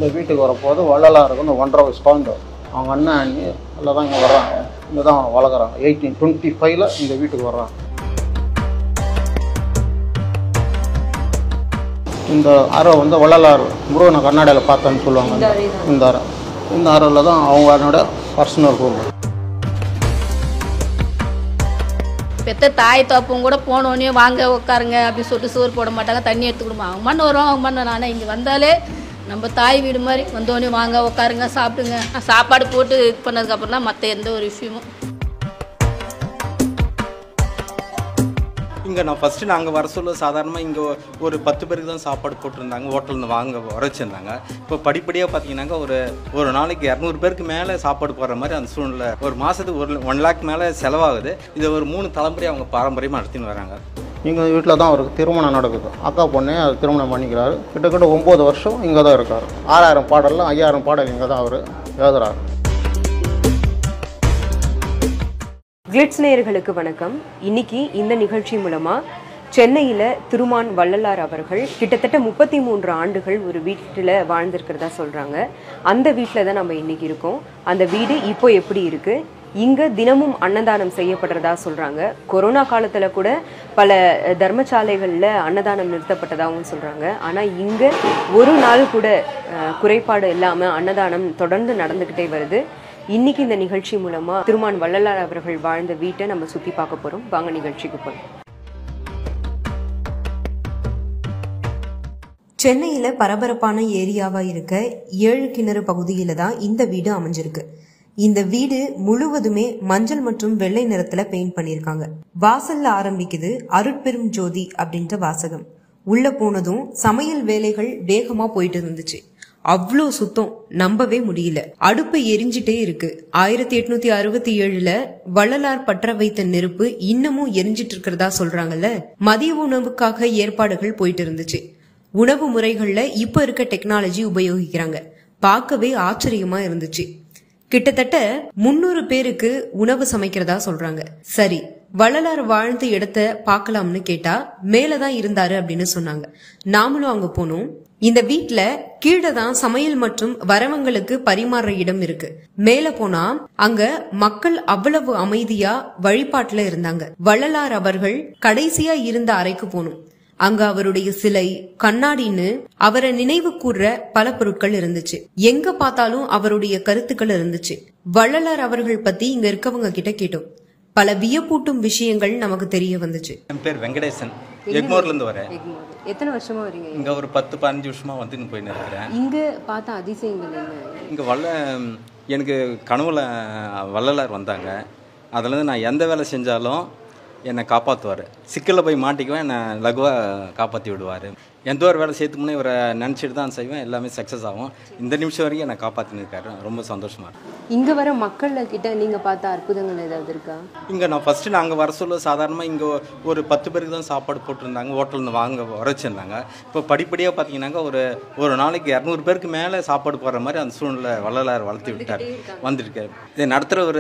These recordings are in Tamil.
இந்த வீட்டுக்கு வரப்போது வள்ளலாருக்கு வந்து ஒன்றரை வயசு குழந்தை அவங்க அண்ணன் அண்ணி எல்லாம் தான் இங்கே வர்றாங்க இங்கே தான் வளர்க்குறாங்க எயிட்டீன் டுவெண்ட்டி ஃபைவ்ல இந்த வீட்டுக்கு வர்றாங்க இந்த அறை வந்து வள்ளலார் முருகனை கர்நாடகாவில் பார்த்தேன்னு சொல்லுவாங்க இந்த அறை இந்த அறையில் தான் அவங்க என்னோட பர்சனல் ரூம் பெத்த தாய் தப்பும் கூட போனோடனே வாங்க உட்காருங்க அப்படின்னு சொல்லிட்டு சோறு போட மாட்டாங்க தண்ணி எடுத்து கொடுமா அவங்க மண்ணு வரும் அவங்க மண்ணு நானே இங்கே வந்தாலே நம்ம தாய் வீடு மாதிரி வந்தோடனே வாங்க உட்காருங்க சாப்பிடுங்க சாப்பாடு போட்டு இது பண்ணதுக்கப்புறம் தான் மற்ற எந்த ஒரு விஷயமும் இங்கே நான் ஃபஸ்ட்டு நாங்கள் வர சொல்ல சாதாரணமாக இங்கே ஒரு பத்து பேருக்கு தான் சாப்பாடு போட்டிருந்தாங்க ஹோட்டல்லேருந்து வாங்க வர வச்சுருந்தாங்க இப்போ படிப்படியாக பார்த்தீங்கன்னாக்கா ஒரு ஒரு நாளைக்கு இரநூறு பேருக்கு மேலே சாப்பாடு போடுற மாதிரி அந்த சூழ்நிலை ஒரு மாதத்துக்கு ஒரு ஒன் லேக் மேலே செலவாகுது இதை ஒரு மூணு தலைமுறை அவங்க பாரம்பரியமாக நடத்தின்னு வராங்க எங்கள் வீட்டில் தான் அவருக்கு திருமணம் நடக்குது அக்கா பொண்ணே அது திருமணம் பண்ணிக்கிறாரு கிட்டத்தட்ட ஒம்பது வருஷம் இங்கே தான் இருக்கார் ஆறாயிரம் பாடலில் ஐயாயிரம் பாடல் இங்கே தான் அவர் எழுதுறாரு கிளிட்ஸ் நேயர்களுக்கு வணக்கம் இன்னைக்கு இந்த நிகழ்ச்சி மூலமா சென்னையில திருமான் வள்ளலார் அவர்கள் கிட்டத்தட்ட முப்பத்தி மூன்று ஆண்டுகள் ஒரு வீட்டில் வாழ்ந்திருக்கிறதா சொல்றாங்க அந்த வீட்டில் தான் நம்ம இன்னைக்கு இருக்கோம் அந்த வீடு இப்போ எப்படி இருக்கு இங்க தினமும் அன்னதானம் செய்யப்படுறதா சொல்றாங்க கொரோனா காலத்துல கூட பல அஹ், தர்மசாலைகள்ல அன்னதானம் நிறுத்தப்பட்டதாகவும் சொல்றாங்க ஆனா இங்க ஒரு நாள் கூட அஹ், குறைபாடு இல்லாம அன்னதானம் தொடர்ந்து நடந்துகிட்டே வருது இன்னைக்கு இந்த நிகழ்ச்சி மூலமா திருமான் வள்ளலார் அவர்கள் வாழ்ந்த வீட்டை நம்ம சுத்தி பார்க்க போறோம் வாங்க நிகழ்ச்சிக்கு போறோம் சென்னையில பரபரப்பான ஏரியாவா இருக்க ஏழு கிணறு பகுதியில தான் இந்த வீடு அமைஞ்சிருக்கு இந்த வீடு முழுவதுமே மஞ்சள் மற்றும் வெள்ளை நிறத்துல பெயிண்ட் பண்ணிருக்காங்க வாசல்ல ஆரம்பிக்குது அருட்பெரும் ஜோதி அப்படின்ற வாசகம் உள்ள போனதும் சமையல் வேலைகள் வேகமா போயிட்டு இருந்துச்சு அவ்வளோ சுத்தம் நம்பவே முடியல அடுப்பு எரிஞ்சிட்டே இருக்கு ஆயிரத்தி எட்நூத்தி அறுபத்தி ஏழுல வள்ளலார் பற்ற வைத்த நெருப்பு இன்னமும் எரிஞ்சிட்டு இருக்கிறதா சொல்றாங்கல்ல மதிய உணவுக்காக ஏற்பாடுகள் போயிட்டு இருந்துச்சு உணவு முறைகள்ல இப்ப இருக்க டெக்னாலஜி உபயோகிக்கிறாங்க பார்க்கவே ஆச்சரியமா இருந்துச்சு கிட்டத்தட்ட முன்னூறு பேருக்கு உணவு சமைக்கிறதா சொல்றாங்க சரி வள்ளலார் வாழ்ந்த இடத்த பார்க்கலாம்னு கேட்டா மேலதான் இருந்தாரு அப்படின்னு சொன்னாங்க நாமளும் அங்க போனோம் இந்த வீட்ல கீழே தான் சமையல் மற்றும் வரவங்களுக்கு பரிமாற இடம் இருக்கு மேல போனா அங்க மக்கள் அவ்வளவு அமைதியா வழிபாட்டுல இருந்தாங்க வள்ளலார் அவர்கள் கடைசியா இருந்த அறைக்கு போனோம் அங்க அவருடைய சிலை கண்ணாடின்னு அவரை நினைவு கூர்ற பல பொருட்கள் இருந்துச்சு எங்க பார்த்தாலும் அவருடைய கருத்துக்கள் இருந்துச்சு வள்ளலார் அவர்கள் பத்தி இங்க இருக்கவங்க கிட்ட கேட்டோம் பல வியப்பூட்டும் விஷயங்கள் நமக்கு தெரிய வந்துச்சு என் பேர் வெங்கடேசன் எக்மோர்லேருந்து வரேன் எத்தனை வருஷமா வரீங்க இங்கே ஒரு பத்து பதினஞ்சு வருஷமாக வந்துன்னு போயின்னு இருக்கிறேன் இங்க பார்த்த அதிசயங்கள் என்ன இங்கே வல்ல எனக்கு கனவுல வள்ளலார் வந்தாங்க அதுலேருந்து நான் எந்த வேலை செஞ்சாலும் என்னை காப்பாற்றுவார் சிக்கலில் போய் மாட்டிக்குவேன் என்னை லகுவாக காப்பாற்றி விடுவார் எந்த ஒரு வேலை செய்யறதுக்கு முன்னே இவரை நினச்சிட்டு தான் செய்வேன் எல்லாமே சக்ஸஸ் ஆகும் இந்த நிமிஷம் வரைக்கும் என்னை காப்பாற்றின்னு இருக்காரு ரொம்ப சந்தோஷமாக இருக்கு இங்க வர மக்கள் கிட்ட நீங்க பார்த்த அற்புதங்கள் ஏதாவது இருக்கா இங்கே நான் ஃபஸ்ட்டு நாங்கள் வர சொல்ல சாதாரணமாக இங்கே ஒரு பத்து பேருக்கு தான் சாப்பாடு போட்டிருந்தாங்க ஹோட்டல்லேருந்து வாங்க வர வச்சுருந்தாங்க இப்போ படிப்படியாக பார்த்தீங்கன்னாக்கா ஒரு ஒரு நாளைக்கு இரநூறு பேருக்கு மேலே சாப்பாடு போடுற மாதிரி அந்த சூழ்நிலை வள்ளலார் வளர்த்து விட்டார் வந்திருக்காரு இதை நடத்துகிற ஒரு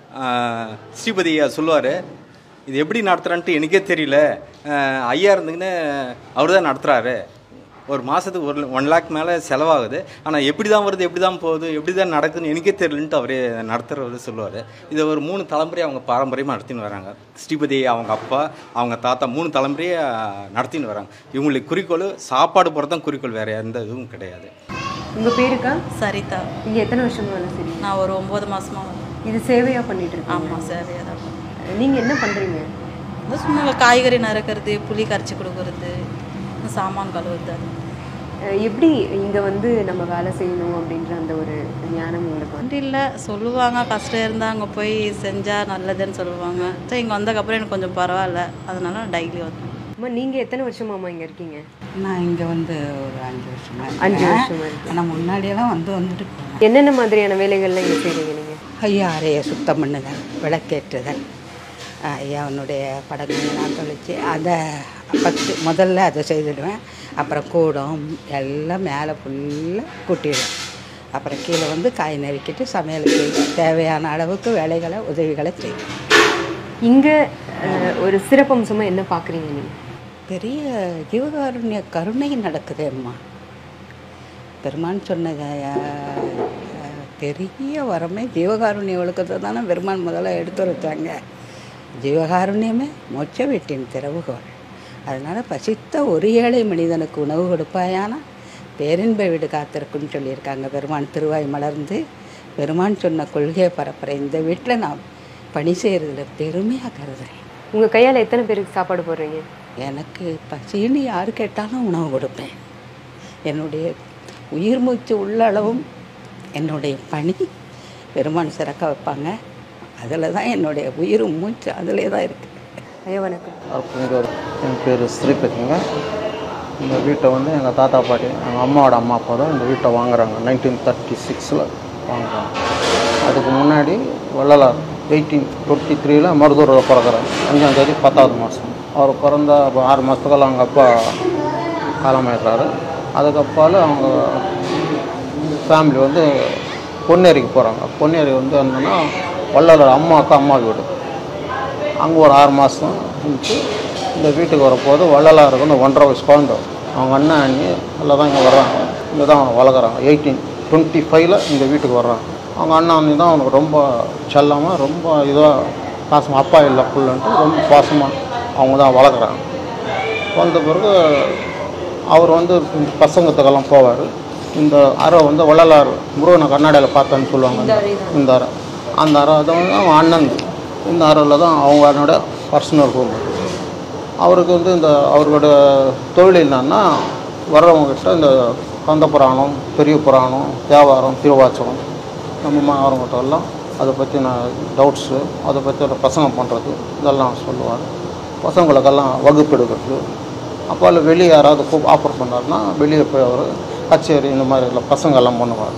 ஸ்ரீபதி ஐயா சொல்லுவார் இது எப்படி நடத்துகிறான்ட்டு எனக்கே தெரியல ஆஹ் ஐயா இருந்துங்கன்னு அவர் தான் நடத்துகிறாரு ஒரு மாதத்துக்கு ஒரு ஒன் லேக் மேலே செலவாகுது ஆனால் எப்படி தான் வருது எப்படி தான் போகுது எப்படி தான் நடக்குதுன்னு எனக்கே தெரியலன்ட்டு அவரே நடத்துகிறவர் சொல்லுவார் இதை ஒரு மூணு தலைமுறை அவங்க பாரம்பரியமாக நடத்தின்னு வராங்க ஸ்ரீபதி அவங்க அப்பா அவங்க தாத்தா மூணு தலைமுறையாக நடத்தின்னு வராங்க இவங்களுக்கு குறிக்கோள் சாப்பாடு போகிறது தான் குறிக்கோள் வேறு எந்த இதுவும் கிடையாது உங்க பேருக்கா சரிதா இங்க எத்தனை வருஷமா வேலை செய்றீங்க நான் ஒரு ஒம்பது மாசமா இது சேவையா பண்ணிட்டு இருக்கீங்க ஆமாம் சேவையாக தான் பண்ணேன். நீங்க என்ன பண்றீங்க இந்த சும்மா காய்கறி நறுக்கிறது புளி கரைச்சி கொடுக்கறது இந்த சாமான் கழுவுறது அது. அஹ் எப்படி இங்க வந்து நம்ம வேலை செய்யணும் அப்படின்ற அந்த ஒரு ஞானம் உங்களுக்கு வந்து அப்படி இல்லை சொல்லுவாங்க கஷ்டம் இருந்தால் அங்கே போய் செஞ்சால் நல்லதுன்னு சொல்லுவாங்க சரி இங்கே வந்ததுக்கப்புறம் எனக்கு கொஞ்சம் பரவாயில்ல அதனால நான் டெய்லி வந்து அம்மா நீங்க எத்தனை வருஷமாம்மா இங்க இருக்கீங்க நான் இங்கே வந்து ஒரு அஞ்சு வருஷமா அஞ்சு இருக்கேன். வருஷமா இருக்கு ஆனால் முன்னாடியெல்லாம் வந்து வந்துட்டு போனேன் என்னென்ன மாதிரியான வேலைகள்லாம் இங்க செய்றீங்க நீங்க ஐயா அறையை சுத்தம் பண்ணுதல் விளக்கேற்றுதல் ஐயாவனுடைய படங்கள்லாம் தொலைச்சி அதை ஃபஸ்ட்டு முதல்ல அதை செய்துடுவேன் அப்புறம் கூடம் எல்லாம் மேலே ஃபுல்லாக கூட்டிடுவேன் அப்புறம் கீழே வந்து காய் நறுக்கிட்டு சமையலுக்கு தேவையான அளவுக்கு வேலைகளை உதவிகளை செய்வேன் இங்க அஹ், ஒரு சிறப்பம்சமா என்ன பாக்குறீங்க நீங்க பெரிய ஜீவகாருண்ய கருணை நடக்குதேம்மா பெருமான் சொன்ன அஹ், பெரிய வரமே ஜீவகாருண்ய ஒழுக்கத்தை தானே பெருமான் முதல்ல எடுத்து வச்சாங்க ஜீவகாருண்யமே மொச்ச வீட்டின் திறவுகோல் அதனால் பசித்த ஒரு ஏழை மனிதனுக்கு உணவு கொடுப்பாயானா பேரின்ப வீடு காத்திருக்குன்னு சொல்லியிருக்காங்க பெருமான் திருவாய் மலர்ந்து பெருமான் சொன்ன கொள்கையை பரப்புகிற இந்த வீட்டில் நான் பணி செய்கிறதுல பெருமையாக கருதுறேன் உங்கள் கையால் எத்தனை பேருக்கு சாப்பாடு போடுறீங்க எனக்கு பசின்னு யார் கேட்டாலும் உணவு கொடுப்பேன் என்னுடைய உயிர் மூச்சு உள்ள அளவும் என்னுடைய பணி பெருமான் சிறக்க வைப்பாங்க அதில் தான் என்னுடைய உயிரும் மூச்சு அதிலே தான் இருக்குது ஐயா வணக்கம் இங்கே ஒரு என் பேர் ஸ்ரீபதிங்க இந்த வீட்டை வந்து எங்கள் தாத்தா பாட்டி எங்கள் அம்மாவோட அம்மா அப்பா தான் இந்த வீட்டை வாங்குறாங்க நைன்டீன் தேர்ட்டி சிக்ஸில் வாங்குறாங்க அதுக்கு முன்னாடி வள்ளலார் எயிட்டீன் டுவெண்ட்டி த்ரீல மருதூரில் பிறக்கிறார் அஞ்சாம் தேதி பத்தாவது மாதம் அவர் பிறந்த அப்ப ஆறு மாதத்துக்கெல்லாம் அவங்க அப்பா காலமாயிடுறாரு அதுக்கப்பால் அவங்க ஃபேமிலி வந்து பொன்னேரிக்கு போகிறாங்க பொன்னேரி வந்து என்னன்னா வள்ளலார் அம்மாவுக்கு அம்மா வீடு அங்கே ஒரு ஆறு மாதம் இருந்துச்சு இந்த வீட்டுக்கு வரப்போது வள்ளலாருக்கு வந்து ஒன்றரை வயசு குழந்தை அவங்க அண்ணன் அண்ணி எல்லாம் தான் இங்கே வர்றாங்க இங்கே தான் அவனை வளர்க்குறாங்க எயிட்டீன் டுவெண்ட்டி ஃபைவ்ல இந்த வீட்டுக்கு வர்றாங்க அவங்க அண்ணன் அண்ணி தான் அவனுக்கு ரொம்ப செல்லமாக ரொம்ப இதாக பாசமாக அப்பா இல்லை புள்ளன்ட்டு ரொம்ப பாசமாக அவங்க தான் வளர்க்குறாங்க வந்த பிறகு அவர் வந்து இந்த பசங்கத்துக்கெல்லாம் போவார் இந்த அறை வந்து வள்ளலார் முருகனை கண்ணாடியில் பார்த்தேன்னு சொல்லுவாங்க இந்த அறை அந்த அறை அதை வந்து அவன் அண்ணன் இந்த அறையில் தான் அவங்க அண்ணனோட பர்சனல் ரூம் அவருக்கு வந்து இந்த அவரோட தொழில் என்னன்னா வர்றவங்ககிட்ட இந்த கந்த புராணம் பெரிய புராணம் தேவாரம் திருவாச்சகம் நம்ம மாறவங்கிட்ட எல்லாம் அதை பற்றின டவுட்ஸு அதை பற்றி பசங்க பண்ணுறது இதெல்லாம் சொல்லுவார் பசங்களுக்கெல்லாம் வகுப்பு எடுக்கிறது அப்போ அதில் வெளியே யாராவது கூப் ஆஃபர் பண்ணாருன்னா வெளியே போய் அவர் கச்சேரி இந்த மாதிரி எல்லாம் பசங்கெல்லாம் பண்ணுவார்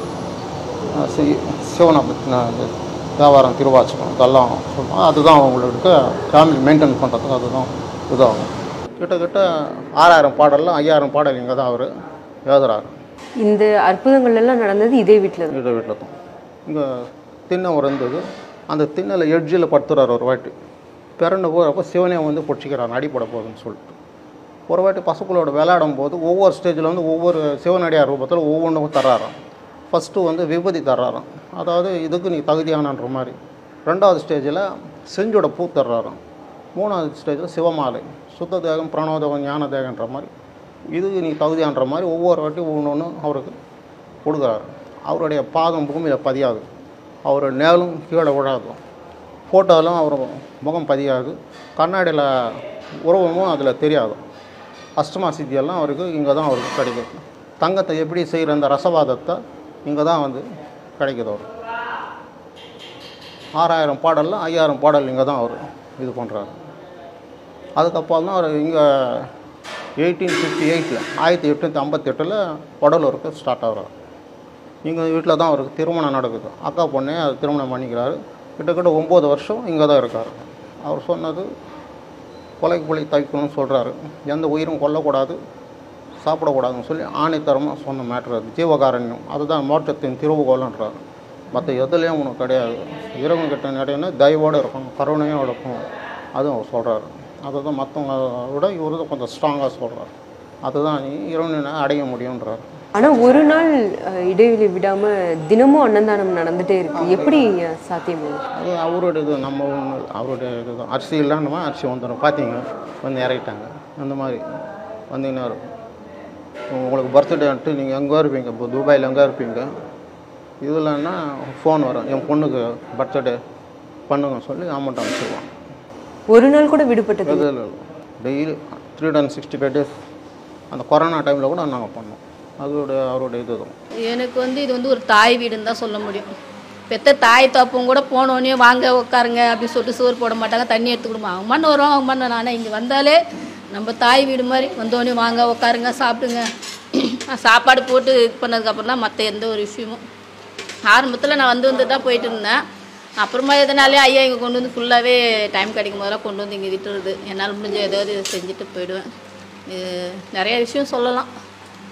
அஹ் சி- சிவனை பற்றின இது வியாபாரம் திருவாச்சகம் இதெல்லாம் சொல்லுவாங்க அதுதான் அவங்களுக்கு ஃபேமிலி மெயின்டைன் பண்ணுறதுக்கு அதுதான் இதாகும் கிட்டத்தட்ட ஆறாயிரம் பாடலில் ஐயாயிரம் பாடல் இங்கே தான் அவர் எழுதுறாரு இந்த அற்புதங்கள் எல்லாம் நடந்தது இதே வீட்டில் தான் வீட்டு வீட்டில் தான் இங்கே திண்ணை ஒரு இருந்தது அந்த திண்ணையில் எட்ஜில் படுத்துறாரு ஒரு வாட்டி பிறண்டு போகிறப்போ சிவனே வந்து பிடிச்சிக்கிறார் அடிப்பட போகுதுன்னு சொல்லிட்டு ஒரு வாட்டி பசங்களோட விளையாடும் போது ஒவ்வொரு ஸ்டேஜில் வந்து ஒவ்வொரு சிவனடியார் ரூபத்தில் ஒவ்வொன்றுக்கும் தர்றாராம் ஃபஸ்ட்டு வந்து விபதி தர்றாராம் அதாவது இதுக்கு நீ தகுதியானன்ற மாதிரி ரெண்டாவது ஸ்டேஜில் செஞ்சோட பூ தர்றாராம் மூணாவது ஸ்டேஜில் சிவமாலை சுத்த தேகம் பிரணவதேகம் ஞான தேகன்ற மாதிரி இதுக்கு நீ தகுதியான்ற மாதிரி ஒவ்வொரு வாட்டி ஒன்று ஒன்று அவருக்கு கொடுக்குறாரு அவருடைய பாதம் பூமியில் பதியாது அவர் நேலும் கீழே விழாது ஃபோட்டோலாம் அவர் முகம் பதியாது கண்ணாடியில் உருவமும் அதில் தெரியாது அஷ்டமா சித்தியெல்லாம் அவருக்கு இங்கே தான் அவருக்கு கிடைக்குது தங்கத்தை எப்படி செய்கிற அந்த ரசவாதத்தை இங்கே தான் வந்து கிடைக்குது அவர் ஆறாயிரம் பாடலில் ஐயாயிரம் பாடல் இங்கே தான் அவர் இது பண்ணுறாரு அதுக்கப்புறம் தான் அவர் இங்கே எயிட்டீன் ஃபிஃப்டி எயிட்டில் ஆயிரத்தி எட்நூற்றி ஐம்பத்தெட்டில் வடலூருக்கு ஸ்டார்ட் ஆகிறார் எங்கள் வீட்டில் தான் அவருக்கு திருமணம் நடக்குது அக்கா பொண்ணே அது திருமணம் பண்ணிக்கிறாரு கிட்டத்தட்ட ஒம்பது வருஷம் இங்கே தான் இருக்கார் அவர் சொன்னது கொலைக்கு கொலை தவிக்கணும்னு சொல்கிறாரு எந்த உயிரும் கொல்லக்கூடாது சாப்பிடக்கூடாதுன்னு சொல்லி ஆணைத்தரமாக சொன்ன மேட்ரு அது ஜீவகாரண்யம் அதுதான் மோட்டத்தின் திருவுகோலன்றார் மற்ற எதுலேயும் உனக்கு கிடையாது இறைவன் கிட்ட நிறையனா தயவோடு இருக்கணும் கருணையும் இருக்கும் அதுவும் அவர் சொல்கிறாரு அதை தான் மற்றவங்க விட இவர் தான் கொஞ்சம் ஸ்ட்ராங்காக சொல்கிறார் அதுதான் நீ இறைவனை அடைய முடியுன்றார் ஆனால் ஒரு நாள் அஹ், இடைவெளி விடாமல் தினமும் அன்னதானம் நடந்துட்டே இருக்கு எப்படி அஹ், சாத்தியமாகும் அது அவரோட இது நம்ம ஒன்று அவருடைய இதுதான் அரிசி இல்லைன்னுமா அரிசி வந்துடும் பார்த்தீங்க வந்து இறக்கிட்டாங்க அந்த மாதிரி வந்தீங்கன்னா இருக்கும் உங்களுக்கு பர்த்டேன்ட்டு நீங்கள் எங்கே இருப்பீங்க இப்போ துபாயில் எங்கே இருப்பீங்க இதுலன்னா ஃபோன் வரும் என் பொண்ணுக்கு பர்த்டே பண்ணுங்க சொல்லி அமௌண்ட் அனுப்பிச்சிடுவான் ஒரு நாள் கூட விடுபட்டது எது இல்லை daily three hundred sixty five days அந்த கொரோனா டைமில் கூட நாங்கள் பண்ணோம் அதோடைய அவருடைய இது தான் எனக்கு வந்து இது வந்து ஒரு தாய் வீடுன்னு தான் சொல்ல முடியும் பெத்த தாய் தப்பும் கூட போனோடனே வாங்க உட்காருங்க அப்படின்னு சொல்லிட்டு சோறு போட மாட்டாங்க தண்ணி எடுத்து கொடுமா அவங்க மண்ணு வருவாங்க அவங்க மண்ணு நானே இங்கே வந்தாலே நம்ம தாய் வீடு மாதிரி வந்தோடனே வாங்க உட்காருங்க சாப்பிடுங்க சாப்பாடு போட்டு இது பண்ணதுக்கப்புறம் தான் மற்ற எந்த ஒரு விஷயமும் ஆரம்பத்தில் நான் வந்து வந்து தான் போயிட்டு இருந்தேன் அப்புறமா எதனாலே ஐயா இங்கே கொண்டு வந்து ஃபுல்லாகவே டைம் கிடைக்கும் போதெல்லாம் கொண்டு வந்து இங்கே விட்டுருது என்னால் முடிஞ்ச ஏதாவது இதை செஞ்சுட்டு போயிடுவேன் இது நிறைய விஷயம் சொல்லலாம்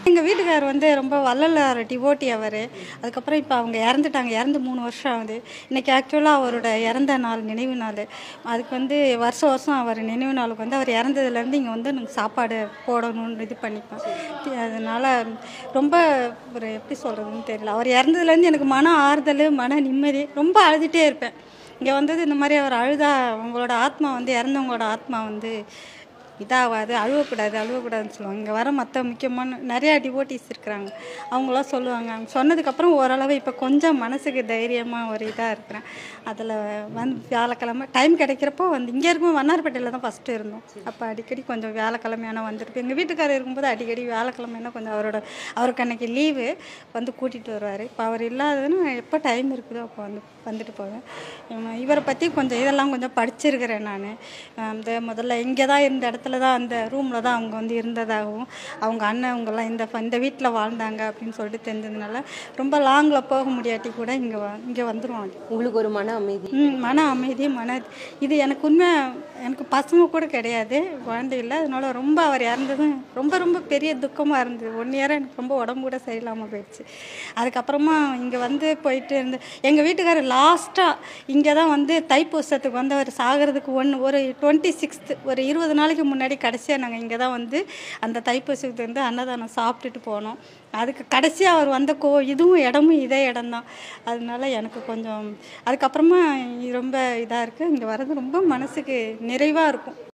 எங்கள் வீட்டுக்கார் வந்து ரொம்ப வள்ளலார் டிவோட்டி அவர் அதுக்கப்புறம் இப்போ அவங்க இறந்துட்டாங்க இறந்து மூணு வருஷம் ஆகுது இன்றைக்கி ஆக்சுவலாக அவரோட இறந்த நாள் நினைவு நாள் அதுக்கு வந்து வருஷம் வருஷம் அவர் நினைவு நாளுக்கு வந்து அவர் இறந்ததுலேருந்து இங்கே வந்து எனக்கு சாப்பாடு போடணும்னு இது பண்ணிப்பேன் அதனால் ரொம்ப ஒரு எப்படி சொல்கிறதுன்னு தெரியல அவர் இறந்ததுலேருந்து எனக்கு மன ஆறுதல் மன நிம்மதி ரொம்ப அழுதுகிட்டே இருப்பேன் இங்கே வந்தது இந்த மாதிரி அவர் அழுதா அவங்களோட ஆத்மா வந்து இறந்தவங்களோட ஆத்மா வந்து இதாகாது அழுவக்கூடாது அழுவக்கூடாதுன்னு சொல்லுவாங்க இங்கே வர மற்ற முக்கியமான நிறையா டிவோட்டிஸ் இருக்கிறாங்க அவங்களாம் சொல்லுவாங்க அவங்க சொன்னதுக்கப்புறம் ஓரளவு இப்போ கொஞ்சம் மனசுக்கு தைரியமாக ஒரு இதாக இருக்கிறேன் அதில் வந்து வியாழக்கிழமை டைம் கிடைக்கிறப்போ வந்து இங்கே இருக்கும் வண்ணார்பேட்டையில் தான் ஃபஸ்ட்டு இருந்தோம் அப்போ அடிக்கடி கொஞ்சம் வியாழக்கிழமையான வந்துட்டு எங்கள் வீட்டுக்காரர் இருக்கும்போது அடிக்கடி வியாழக்கிழமைனா கொஞ்சம் அவரோட அவருக்கு அன்னைக்கு லீவு வந்து கூட்டிகிட்டு வருவார் இப்போ அவர் இல்லாததுன்னு எப்போ டைம் இருக்குதோ அப்போ வந்து வந்துட்டு போவேன் இவ- இவரை பற்றி கொஞ்சம் இதெல்லாம் கொஞ்சம் படிச்சிருக்கிறேன் நான் இந்த முதல்ல இங்கே தான் இருந்த இடத்துல தான் அந்த ரூமில் தான் அவங்க வந்து இருந்ததாகவும் அவங்க அண்ணன் அவங்கெல்லாம் இந்த ஃப- இந்த வீட்டில் வாழ்ந்தாங்க அப்படின்னு சொல்லிட்டு தெரிஞ்சதுனால ரொம்ப லாங்கில் போக முடியாட்டி கூட இங்கே இங்கே வந்துருவாங்க உங்களுக்கு ஒரு மன அமைதி ம் மன அமைதி மன இது எனக்கு உண்மை எனக்கு பசங்க கூட கிடையாது குழந்தை இல்லை அதனால ரொம்ப அவர் இறந்ததும் ரொம்ப ரொம்ப பெரிய துக்கமாக இருந்தது ஒன் இயராக எனக்கு ரொம்ப உடம்பு கூட சரியில்லாமல் போயிடுச்சு அதுக்கப்புறமா இங்கே வந்து போயிட்டு இருந்து எங்கள் வீட்டுக்காரர் லாஸ்ட்டாக இங்கே தான் வந்து தைப்பூசத்துக்கு வந்து அவர் சாகிறதுக்கு ஒன்று ஒரு டுவெண்ட்டி சிக்ஸ்த்து ஒரு இருபது நாளைக்கு முன்னாடி கடைசியாக நாங்கள் இங்கே தான் வந்து அந்த தைப்பூசத்துக்கு வந்து அன்னதானம் சாப்பிட்டுட்டு போனோம் அதுக்கு கடைசியாக அவர் வந்த கோ இதுவும் இடமும் இதே இடம்தான் அதனால எனக்கு கொஞ்சம் அதுக்கப்புறமா ரொம்ப இதாக இருக்குது இங்கே வர்றது ரொம்ப மனசுக்கு நிறைவாக இருக்கும்